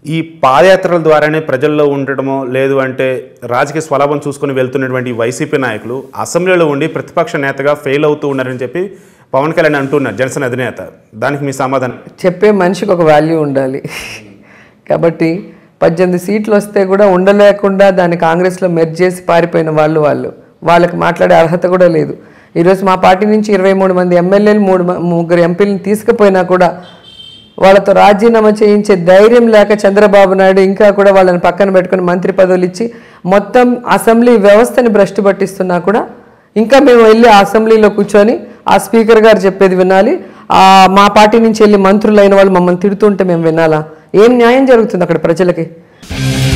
ఈ పాదయాత్రల ద్వారానే ప్రజల్లో ఉండడమో లేదు అంటే రాజకీయ స్వలాభం చూసుకుని వెళ్తున్నటువంటి ఈ వైసీపీ నాయకులు అసెంబ్లీలో ఉండి ప్రతిపక్ష నేతగా ఫెయిల్ అవుతూ ఉన్నారని చెప్పి పవన్ కళ్యాణ్ అంటున్నారు జనసేన అధినేత దానికి మీ సమాధానం చెప్పే మనిషికి ఒక వాల్యూ ఉండాలి కాబట్టి పద్దెనిమిది సీట్లు వస్తే కూడా ఉండలేకుండా దాన్ని కాంగ్రెస్లో మెర్జ్ చేసి పారిపోయిన వాళ్ళు వాళ్ళు వాళ్ళకి మాట్లాడే అర్హత కూడా లేదు ఈరోజు మా పార్టీ నుంచి ఇరవై మూడు మంది ఎమ్మెల్యేలు మూడు మ- ముగ్గురు ఎంపీలను తీసుకుపోయినా కూడా వాళ్ళతో రాజీనామా చేయించే ధైర్యం లేక చంద్రబాబు నాయుడు ఇంకా కూడా వాళ్ళని పక్కన పెట్టుకుని మంత్రి పదవులు ఇచ్చి మొత్తం అసెంబ్లీ వ్యవస్థని భ్రష్టు పట్టిస్తున్నా కూడా ఇంకా మేము వెళ్ళి ఆ అసెంబ్లీలో కూర్చొని ఆ స్పీకర్ గారు చెప్పేది వినాలి ఆ మా పార్టీ నుంచి వెళ్ళి మంత్రులు అయిన వాళ్ళు మమ్మల్ని తిడుతుంటే మేము వినాలా ఏం న్యాయం జరుగుతుంది అక్కడ ప్రజలకి